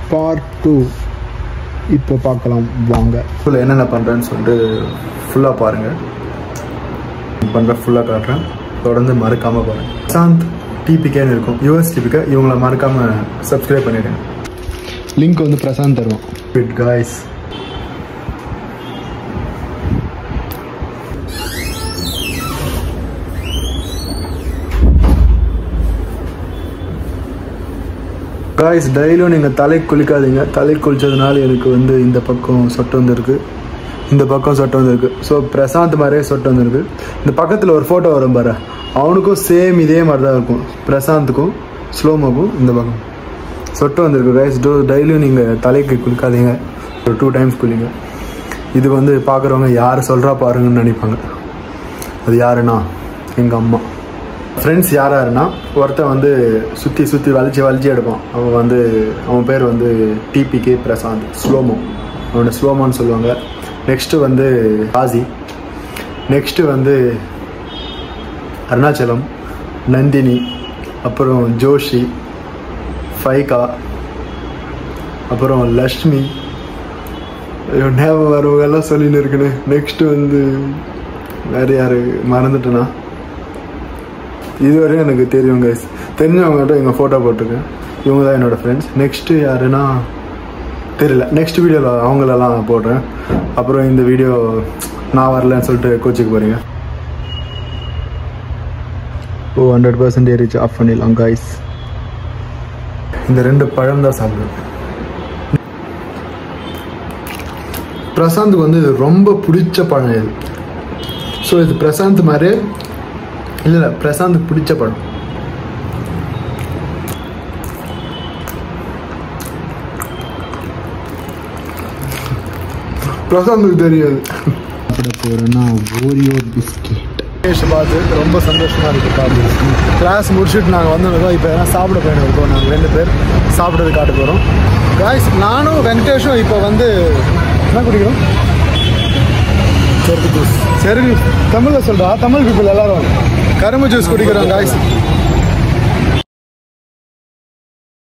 part two இப்போ பார்க்கலாம் வாங்க ஃபுல்லாக என்னென்ன பண்ணுறேன்னு சொல்லிட்டு ஃபுல்லாக பாருங்கள் பண்ணுற ஃபுல்லாக காட்டுறேன் தொடர்ந்து மறக்காமல் பாருங்கள் பிரசாந்த் டிபிகேன்னு இருக்கும் யூஎஸ் டிபிகே இவங்கள மறக்காமல் சப்ஸ்கிரைப் பண்ணிடுங்க லிங்க் வந்து பிரசாந்த் தருவோம் பிட் காய்ஸ் காய்ஸ் டெய்லியும் நீங்கள் தலை குளிக்காதீங்க தலை குளிச்சதுனால எனக்கு வந்து இந்த பக்கம் சொட்டு வந்திருக்கு இந்த பக்கம் சொட்டு வந்திருக்கு ஸோ பிரசாந்த் மாதிரியே சொட்டு வந்திருக்கு இந்த பக்கத்தில் ஒரு ஃபோட்டோ வரும் பாரு அவனுக்கும் சேம் இதே மாதிரி தான் இருக்கும் பிரசாந்துக்கும் ஸ்லோமோக்கும் இந்த பக்கம் சொட்டு வந்திருக்கு கைஸ் டோ டெய்லியும் நீங்கள் தலைக்கு குளிக்காதீங்க ஒரு டூ டைம்ஸ் குளிங்க இது வந்து பார்க்குறவங்க யார் சொல்கிறா பாருங்கன்னு நினைப்பாங்க அது யாருன்னா எங்கள் அம்மா ஃப்ரெண்ட்ஸ் யார் யாருன்னா ஒருத்தன் வந்து சுற்றி சுற்றி வலிச்சு வலிச்சு எடுப்பான் அவன் வந்து அவன் பேர் வந்து டிபிகே பிரசாந்த் ஸ்லோமோ அவனை ஸ்லோமோன்னு சொல்லுவாங்க நெக்ஸ்ட்டு வந்து ஆசி நெக்ஸ்ட்டு வந்து அருணாச்சலம் நந்தினி அப்புறம் ஜோஷி ஃபைகா அப்புறம் லக்ஷ்மி ஐயோ, ஞாபகம் வரவங்க எல்லாம் சொல்லின்னு இருக்குன்னு நெக்ஸ்ட் வந்து வேறு யார் மறந்துட்டேனா இதுவரையும் எனக்கு தெரியும் கைஸ் தெரிஞ்சவங்ககிட்ட எங்கள் ஃபோட்டோ போட்டிருக்கேன் இவங்க தான் என்னோடய ஃப்ரெண்ட்ஸ் நெக்ஸ்ட்டு யாருன்னா தெரியல நெக்ஸ்ட் வீடியோவில் அவங்களெல்லாம் போடுறேன் அப்புறம் இந்த வீடியோ நான் வரலன்னு சொல்லிட்டு கோச்சிக்கு போகிறீங்க ஓ ஹண்ட்ரட் பர்சன்டேஜ் ஆஃப் பண்ணிடலாம் கைஸ் இந்த ரெண்டு பழம் தான் சாப்பிடுவேன் பிரசாந்துக்கு வந்து இது ரொம்ப பிடிச்ச பழம் இது ஸோ இது பிரசாந்த் மாதிரி இல்லை இல்லை பிரசாந்த் பிடிச்ச படம் பிரசாந்துக்கு தெரியாது சாப்பிட போகிறேன்னா ஓரியோ பிஸ்கெட் சுரேஷ் பார்த்து ரொம்ப சந்தோஷமாக இருக்குது காபி கிளாஸ் முடிச்சுட்டு நாங்கள் வந்தோம் இப்போ எதனா சாப்பிட போயிடும் இருக்கோம் நாங்கள் ரெண்டு பேர் சாப்பிட்றது காட்ட போகிறோம் காய்ஸ் நானும் வெங்கடேஷும் இப்போ வந்து என்ன குடிக்கிறோம் செருக்கு ஜூஸ் செருக்கு தமிழில் சொல்கிறா தமிழ் பீப்புள் எல்லாரும் கரும்பு ஜூஸ் குடிக்கிறோம் காய்ஸ்